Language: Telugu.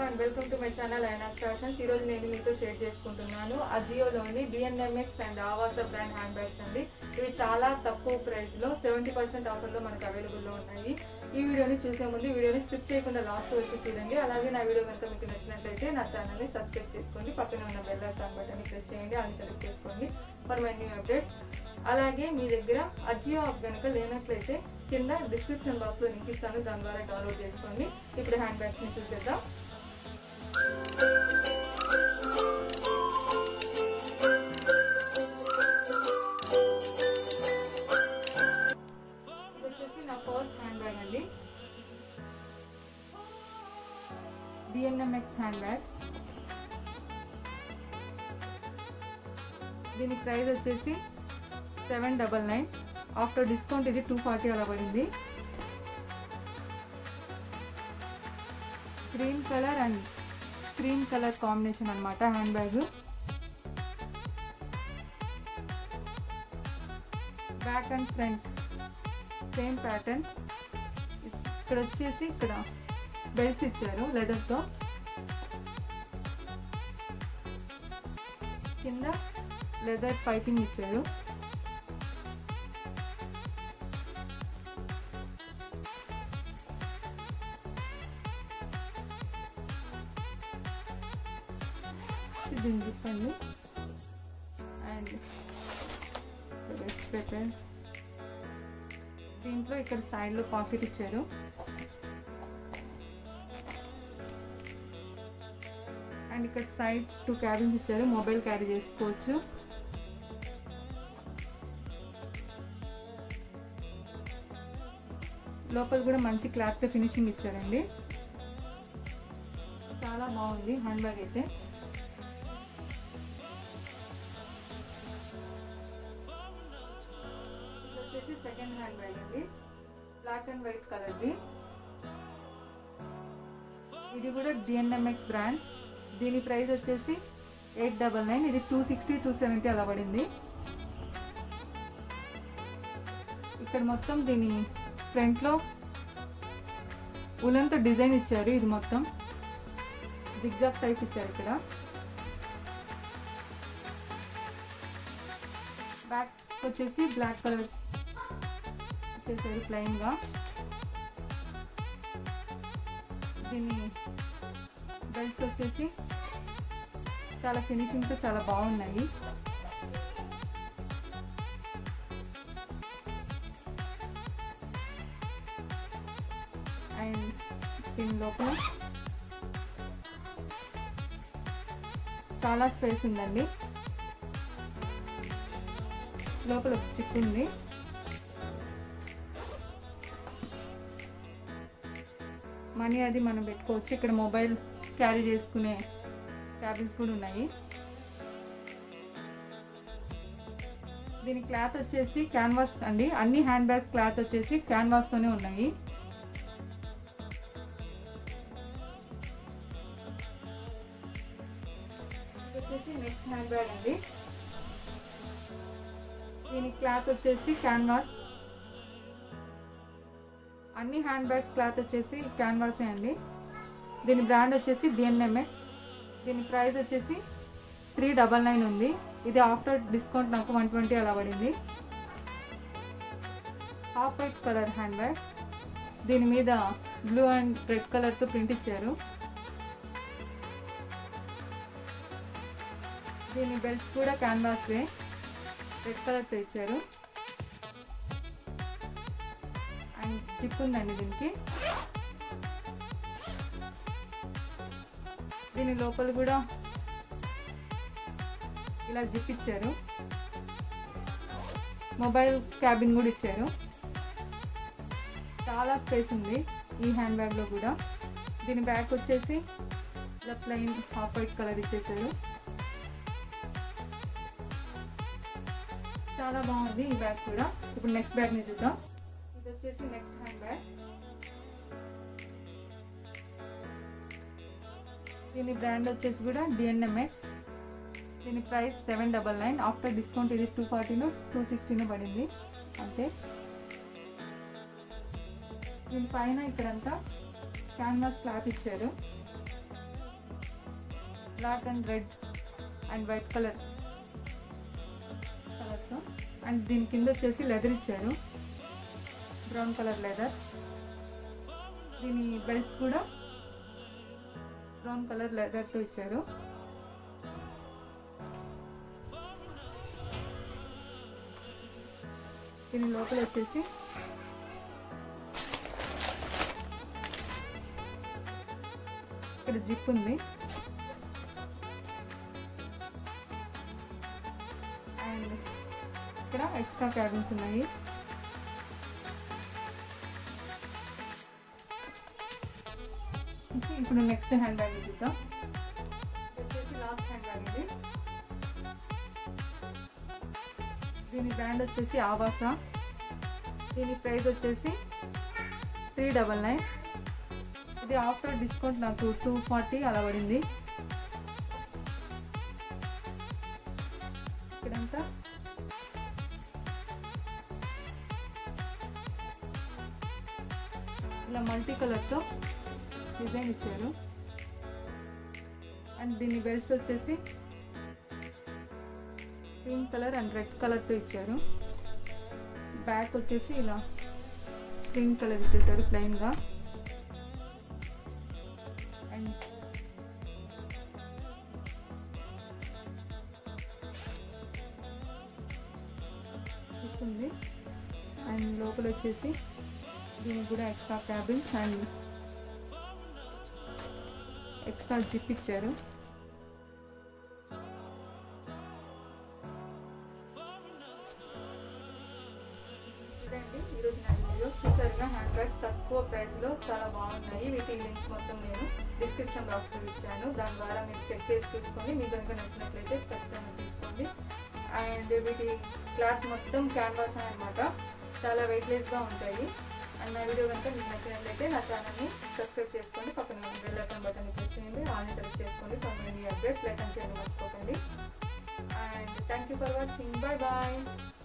and welcome to my channel Aina fashions ఈరోజు నేను మీతో షేర్ చేసుకుంటున్నాను అజియోలోని DNMX and Avaasa brand hand bags అండి ఇవి చాలా తక్కువ ప్రైస్లో సెవెంటీ పర్సెంట్ ఆఫర్లో మనకు అవైలబుల్లో ఉన్నాయి ఈ వీడియోని చూసే ముందు వీడియోని స్కిప్ చేయకుండా లాస్ట్ వరకు చూడండి అలాగే నా వీడియో కనుక మీకు నచ్చినట్లయితే నా ఛానల్ని సబ్స్క్రైబ్ చేసుకోండి పక్కన ఉన్న బెల్ ఐకాన్ బటన్ ప్రెస్ చేయండి అని సెలెక్ట్ చేసుకోండి ఫర్ మై న్యూ అప్డేట్స్ అలాగే మీ దగ్గర అజియో యాప్ కనుక లేనట్లయితే కింద డిస్క్రిప్షన్ బాక్స్లో లింక్ ఇస్తాను దాని ద్వారా డౌన్లోడ్ చేసుకోండి ఇప్పుడు హ్యాండ్ బ్యాగ్స్ని చూసేద్దాం ఇది వచ్చేసి నా ఫస్ట్ హ్యాండ్ బ్యాగ్ అండి డిఎన్ఎంఎక్స్ హ్యాండ్ బ్యాగ్ దీని ప్రైస్ వచ్చేసి seven double nine after discount ఇది టూ ఫార్టీ అలా పడింది green colour and cream colour combination అనమాట hand bag back and front same pattern ఇక్కడ వచ్చేసి ఇక్కడ బెల్ట్స్ ఇచ్చారు లెదర్తో కింద లెదర్ పైపింగ్ ఇచ్చారు దీన్ని చెప్పండి అండ్ బెస్ట్ పెట్టర్ దీంట్లో ఇక్కడ సైడ్లో పాకెట్ ఇచ్చారు అండ్ ఇక్కడ సైడ్ టూ క్యాబిన్స్ ఇచ్చారు మొబైల్ క్యారీ చేసుకోవచ్చు లోపల కూడా మంచి క్లాత్ ఫినిషింగ్ ఇచ్చారండి చాలా బాగుంది హ్యాండ్ బ్యాగ్ అయితే ఇది వచ్చేసి సెకండ్ హ్యాండ్ బ్యాగ్ అండి బ్లాక్ అండ్ వైట్ కలర్ది ఇది కూడా డిఎన్ఎంఎక్స్ బ్రాండ్ దీని ప్రైస్ వచ్చేసి ఎయిట్ డబల్ నైన్ ఇది టూ సిక్స్టీ టూ సెవెంటీ అలా పడింది ఇక్కడ మొత్తం దీని ఫ్రంట్లో ఉలన్తో డిజైన్ ఇచ్చారు ఇది మొత్తం జిగ్జాగ్ టైప్ ఇచ్చారు ఇక్కడ బ్యాక్ వచ్చేసి బ్లాక్ కలర్ ఇచ్చేసారు ప్లెయిన్గా దీని బెల్ట్స్ వచ్చేసి చాలా ఫినిషింగ్తో చాలా బాగున్నాయి అండ్ దీని లోపల చాలా స్పేస్ ఉందండి లోపల చిప్ ఉంది మనీ అది మనం పెట్టుకోవచ్చు ఇక్కడ మొబైల్ క్యారీ చేసుకునే క్యాబిన్స్ కూడా ఉన్నాయి దీని క్లాత్ వచ్చేసి క్యాన్వాస్ అండి అన్ని హ్యాండ్ బ్యాగ్ క్లాత్ వచ్చేసి క్యాన్వాస్తోనే ఉన్నాయి వచ్చేసి నెక్స్ట్ హ్యాండ్ బ్యాగ్ అండి దీని క్లాత్ వచ్చేసి క్యాన్వాస్ అన్ని హ్యాండ్ బ్యాగ్ క్లాత్ వచ్చేసి క్యాన్వాసే అండి దీని బ్రాండ్ వచ్చేసి డిఎన్ఎంఎక్స్ దీని ప్రైస్ వచ్చేసి త్రీ డబల్ నైన్ ఉంది ఇది ఆఫ్టర్ డిస్కౌంట్ నాకు వన్ ట్వంటీ అలా పడింది half white colour hand bag దీని మీద బ్లూ అండ్ రెడ్ కలర్తో ప్రింట్ ఇచ్చారు దీని బెల్ట్స్ కూడా క్యాన్వాస్వే రెడ్ కలర్తో ఇచ్చారు అండ్ జిప్ ఉందండి దీనికి దీని లోపల కూడా ఇలా జిప్ ఇచ్చారు మొబైల్ క్యాబిన్ కూడా ఇచ్చారు చాలా స్పేస్ ఉంది ఈ హ్యాండ్ బ్యాగ్లో కూడా దీని బ్యాగ్ వచ్చేసి ఇలా ప్లెయిన్ హాఫ్ వైట్ కలర్ ఇచ్చేసారు చాలా బాగుంది ఈ బ్యాగ్ కూడా ఇప్పుడు నెక్స్ట్ బ్యాగ్ని చూద్దాం ఇది వచ్చేసి నెక్స్ట్ హ్యాండ్ బ్యాగ్ దీని బ్రాండ్ వచ్చేసి కూడా డిఎన్ఎంఎక్స్ దీని price seven double nine after discount ఇది టూ ఫార్టీను టూ సిక్స్టీను పడింది అంతే దీని పైన ఇక్కడంతా క్యాన్వాస్ క్లాత్ ఇచ్చారు black and red and white colour కలర్తో అండ్ దీని కింద వచ్చేసి లెదర్ ఇచ్చారు బ్రౌన్ కలర్ లెదర్ దీని బెల్ట్స్ కూడా బ్రౌన్ కలర్ లెదర్తో ఇచ్చారు దీని లోపల వచ్చేసి ఇక్కడ జిప్ ఉంది అండ్ ఇక్కడ ఎక్స్ట్రా క్యాబిన్స్ ఉన్నాయి ఓకే, ఇప్పుడు నెక్స్ట్ హ్యాండ్ బ్యాగ్ చూద్దాం ఇది వచ్చేసి లాస్ట్ హ్యాండ్ బ్యాగ్ ఇది దీని బ్రాండ్ వచ్చేసి ఆవాసా దీని ప్రైస్ వచ్చేసి త్రీ డబల్ నైన్ ఇది ఆఫ్టర్ డిస్కౌంట్ నాకు టూ ఫార్టీ అలా పడింది ఇక్కడంతా ఇలా మల్టీ కలర్తో డిజైన్ ఇచ్చారు అండ్ దీని బెల్ట్స్ వచ్చేసి పింక్ కలర్ అండ్ రెడ్ కలర్తో ఇచ్చారు బ్యాక్ వచ్చేసి ఇలా పింక్ కలర్ ఇచ్చేసారు ప్లెయిన్గా అండ్ ఉంది అండ్ లోపల వచ్చేసి దీనికి కూడా extra cabins and extra zip ఇచ్చారు ఇదండి ఈరోజు నా వీడియో చూసారుగా హ్యాండ్ బ్యాగ్స్ తక్కువ ప్రైస్లో చాలా బాగున్నాయి వీటి లింక్స్ మొత్తం నేను డిస్క్రిప్షన్ బాక్స్లో ఇచ్చాను దాని ద్వారా మీరు చెక్ చేసి చూసుకొని మీకు కనుక నచ్చినట్లయితే ఖచ్చితంగా తీసుకోండి అండ్ వీటి క్లాత్ మొత్తం క్యాన్వాస్ అనమాట చాలా వెయిట్లెస్గా ఉంటాయి అండ్ నా వీడియో కనుక మీకు నచ్చినట్లయితే నా ఛానల్ని సబ్స్క్రైబ్ చేసుకోండి పక్కన బెల్ ఐకాన్ బటన్ ప్రెస్ చేయండి ఆన్ సెలెక్ట్ చేసుకోండి కొన్ని అప్డేట్స్ లైక్ అని చేయడం మర్చిపోకండి and thank you for watching bye bye